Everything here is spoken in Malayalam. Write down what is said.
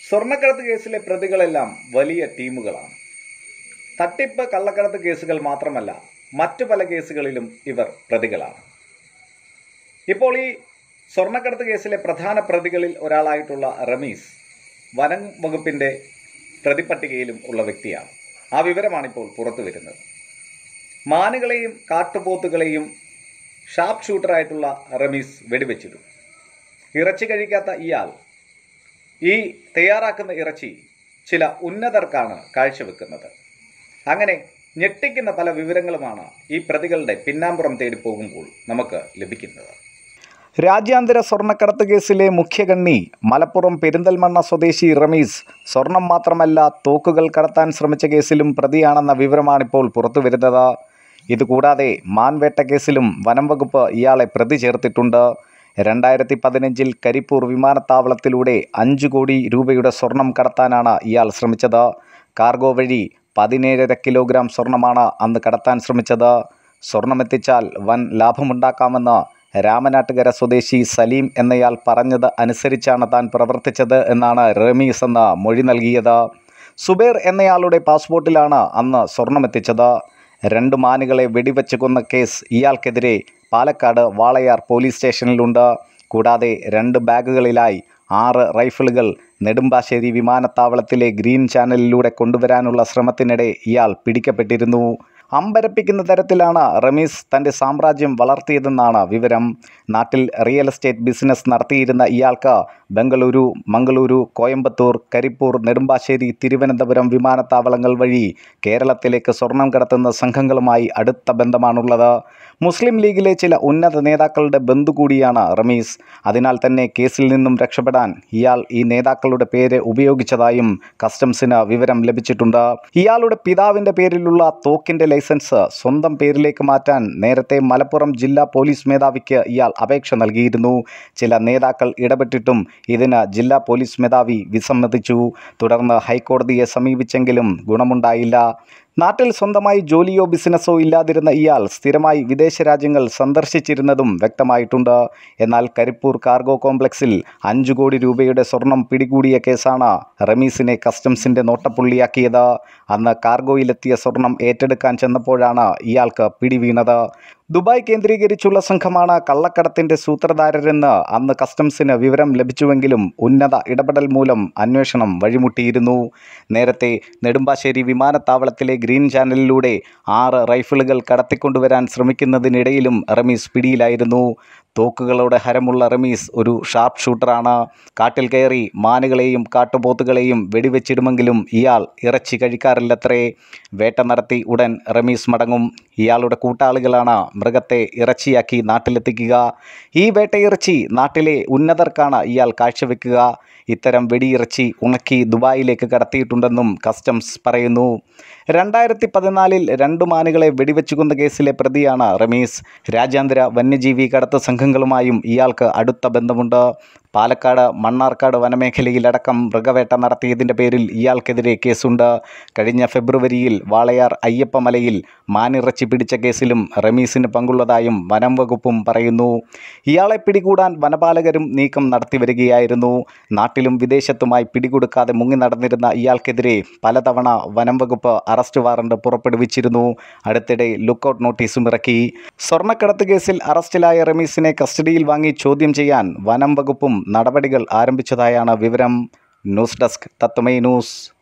സ്വർണ്ണക്കടത്ത് കേസിലെ പ്രതികളെല്ലാം വലിയ ടീമുകളാണ് തട്ടിപ്പ് കള്ളക്കടത്ത് കേസുകൾ മാത്രമല്ല മറ്റു പല കേസുകളിലും ഇവർ പ്രതികളാണ് ഇപ്പോൾ ഈ സ്വർണ്ണക്കടത്ത് കേസിലെ പ്രധാന പ്രതികളിൽ ഒരാളായിട്ടുള്ള റമീസ് വനം വകുപ്പിൻ്റെ പ്രതിപട്ടികയിലും ഉള്ള വ്യക്തിയാണ് ആ വിവരമാണിപ്പോൾ പുറത്തു വരുന്നത് മാനുകളെയും കാട്ടുപോത്തുകളെയും ഷാർപ്പ് ഷൂട്ടറായിട്ടുള്ള റമീസ് വെടിവെച്ചിടും ഇറച്ചി കഴിക്കാത്ത ഇയാൾ ഈ തയ്യാറാക്കുന്ന ഇറച്ചി ചില ഉന്നതർക്കാണ് കാഴ്ചവെക്കുന്നത് അങ്ങനെ ഞെട്ടിക്കുന്ന പല വിവരങ്ങളുമാണ് ഈ പ്രതികളുടെ പിന്നാമ്പുറം തേടി പോകുമ്പോൾ നമുക്ക് ലഭിക്കുന്നത് രാജ്യാന്തര സ്വർണ്ണക്കടത്ത് കേസിലെ മുഖ്യകണ്ണി മലപ്പുറം പെരിന്തൽമണ്ണ സ്വദേശി റമീസ് സ്വർണം മാത്രമല്ല തോക്കുകൾ കടത്താൻ ശ്രമിച്ച കേസിലും പ്രതിയാണെന്ന വിവരമാണിപ്പോൾ പുറത്തുവരുന്നത് ഇതുകൂടാതെ മാൻവേട്ട കേസിലും വനം വകുപ്പ് ഇയാളെ പ്രതി ചേർത്തിട്ടുണ്ട് രണ്ടായിരത്തി പതിനഞ്ചിൽ കരിപ്പൂർ വിമാനത്താവളത്തിലൂടെ അഞ്ചു കോടി രൂപയുടെ സ്വർണം കടത്താനാണ് ഇയാൾ ശ്രമിച്ചത് കാർഗോ വഴി പതിനേഴര കിലോഗ്രാം സ്വർണമാണ് അന്ന് കടത്താൻ ശ്രമിച്ചത് സ്വർണമെത്തിച്ചാൽ വൻ ലാഭമുണ്ടാക്കാമെന്ന് രാമനാട്ടുകര സ്വദേശി സലീം എന്നയാൾ പറഞ്ഞത് അനുസരിച്ചാണ് താൻ പ്രവർത്തിച്ചത് എന്നാണ് റമീസ് എന്ന മൊഴി നൽകിയത് സുബേർ എന്നയാളുടെ പാസ്പോർട്ടിലാണ് അന്ന് സ്വർണമെത്തിച്ചത് രണ്ട് മാനുകളെ വെടിവെച്ച് കൊന്ന കേസ് ഇയാൾക്കെതിരെ പാലക്കാട് വാളയാർ പോലീസ് സ്റ്റേഷനിലുണ്ട് കൂടാതെ രണ്ട് ബാഗുകളിലായി ആറ് റൈഫിളുകൾ നെടുമ്പാശ്ശേരി വിമാനത്താവളത്തിലെ ഗ്രീൻ ചാനലിലൂടെ കൊണ്ടുവരാനുള്ള ശ്രമത്തിനിടെ ഇയാൾ പിടിക്കപ്പെട്ടിരുന്നു അമ്പരപ്പിക്കുന്ന തരത്തിലാണ് റമീസ് തൻ്റെ സാമ്രാജ്യം വളർത്തിയതെന്നാണ് വിവരം നാട്ടിൽ റിയൽ എസ്റ്റേറ്റ് ബിസിനസ് നടത്തിയിരുന്ന ഇയാൾക്ക് ബംഗളൂരു മംഗളൂരു കോയമ്പത്തൂർ കരിപ്പൂർ നെടുമ്പാശ്ശേരി തിരുവനന്തപുരം വിമാനത്താവളങ്ങൾ വഴി കേരളത്തിലേക്ക് സ്വർണം കടത്തുന്ന സംഘങ്ങളുമായി അടുത്ത ബന്ധമാണുള്ളത് മുസ്ലിം ലീഗിലെ ചില ഉന്നത നേതാക്കളുടെ ബന്ധു കൂടിയാണ് റമീസ് അതിനാൽ തന്നെ കേസിൽ നിന്നും രക്ഷപ്പെടാൻ ഇയാൾ ഈ നേതാക്കളുടെ പേര് ഉപയോഗിച്ചതായും കസ്റ്റംസിന് വിവരം ലഭിച്ചിട്ടുണ്ട് ഇയാളുടെ പിതാവിൻ്റെ പേരിലുള്ള തോക്കിൻ്റെ ലൈസൻസ് സ്വന്തം പേരിലേക്ക് മാറ്റാൻ നേരത്തെ മലപ്പുറം ജില്ലാ പോലീസ് മേധാവിക്ക് ഇയാൾ അപേക്ഷ നൽകിയിരുന്നു ചില നേതാക്കൾ ഇടപെട്ടിട്ടും ഇതിന് ജില്ലാ പോലീസ് മേധാവി വിസമ്മതിച്ചു തുടർന്ന് ഹൈക്കോടതിയെ സമീപിച്ചെങ്കിലും ഗുണമുണ്ടായില്ല നാട്ടിൽ സ്വന്തമായി ജോലിയോ ബിസിനസ്സോ ഇല്ലാതിരുന്ന ഇയാൾ സ്ഥിരമായി വിദേശ രാജ്യങ്ങൾ സന്ദർശിച്ചിരുന്നതും വ്യക്തമായിട്ടുണ്ട് എന്നാൽ കരിപ്പൂർ കാർഗോ കോംപ്ലക്സിൽ അഞ്ചു കോടി രൂപയുടെ സ്വർണം പിടികൂടിയ കേസാണ് റമീസിനെ കസ്റ്റംസിൻ്റെ നോട്ടപ്പുള്ളിയാക്കിയത് അന്ന് കാർഗോയിലെത്തിയ സ്വർണം ഏറ്റെടുക്കാൻ ചെന്നപ്പോഴാണ് ഇയാൾക്ക് പിടിവീണത് ദുബായ് കേന്ദ്രീകരിച്ചുള്ള സംഘമാണ് കള്ളക്കടത്തിൻ്റെ സൂത്രധാരരെന്ന് അന്ന് കസ്റ്റംസിന് വിവരം ലഭിച്ചുവെങ്കിലും ഉന്നത ഇടപെടൽ മൂലം അന്വേഷണം വഴിമുട്ടിയിരുന്നു നേരത്തെ നെടുമ്പാശ്ശേരി വിമാനത്താവളത്തിലെ ഗ്രീൻ ചാനലിലൂടെ ആറ് റൈഫിളുകൾ കടത്തിക്കൊണ്ടുവരാൻ ശ്രമിക്കുന്നതിനിടയിലും റമീസ് പിടിയിലായിരുന്നു തോക്കുകളോട് ഹരമുള്ള റമീസ് ഒരു ഷാർപ്പ് ഷൂട്ടറാണ് കാട്ടിൽ കയറി മാനുകളെയും കാട്ടുപോത്തുകളെയും വെടിവെച്ചിടുമെങ്കിലും ഇയാൾ ഇറച്ചി കഴിക്കാറില്ലത്രേ വേട്ട നടത്തി ഉടൻ റമീസ് മടങ്ങും ഇയാളുടെ കൂട്ടാളികളാണ് മൃഗത്തെ ഇറച്ചിയാക്കി നാട്ടിലെത്തിക്കുക ഈ വേട്ടയിറച്ചി നാട്ടിലെ ഉന്നതർക്കാണ് ഇയാൾ കാഴ്ചവെക്കുക ഇത്തരം വെടിയിറച്ചി ഉണക്കി ദുബായിലേക്ക് കടത്തിയിട്ടുണ്ടെന്നും കസ്റ്റംസ് പറയുന്നു രണ്ടായിരത്തി പതിനാലിൽ രണ്ടു മാനുകളെ വെടിവെച്ചു കൊന്ന കേസിലെ പ്രതിയാണ് റമീസ് രാജ്യാന്തര വന്യജീവി കടത്ത് സംഘങ്ങളുമായും ഇയാൾക്ക് അടുത്ത ബന്ധമുണ്ട് പാലക്കാട് മണ്ണാർക്കാട് വനമേഖലയിലടക്കം മൃഗവേട്ട നടത്തിയതിൻ്റെ പേരിൽ ഇയാൾക്കെതിരെ കേസുണ്ട് കഴിഞ്ഞ ഫെബ്രുവരിയിൽ വാളയാർ അയ്യപ്പമലയിൽ മാനിറച്ചി പിടിച്ച കേസിലും റമീസിന് പങ്കുള്ളതായും വനം വകുപ്പും പറയുന്നു ഇയാളെ പിടികൂടാൻ വനപാലകരും നീക്കം നടത്തിവരികയായിരുന്നു നാട്ടിലും വിദേശത്തുമായി പിടികൊടുക്കാതെ മുങ്ങി നടന്നിരുന്ന ഇയാൾക്കെതിരെ പലതവണ വനം വകുപ്പ് അറസ്റ്റ് വാറണ്ട് പുറപ്പെടുവിച്ചിരുന്നു അടുത്തിടെ ലുക്കൌട്ട് നോട്ടീസും ഇറക്കി സ്വർണ്ണക്കടത്ത് കേസിൽ അറസ്റ്റിലായ റമീസിനെ കസ്റ്റഡിയിൽ വാങ്ങി ചോദ്യം ചെയ്യാൻ വനം വകുപ്പും നടപടികൾ ആരംഭിച്ചതായാണ് വിവരം ന്യൂസ് ഡെസ്ക് തത്വമേ ന്യൂസ്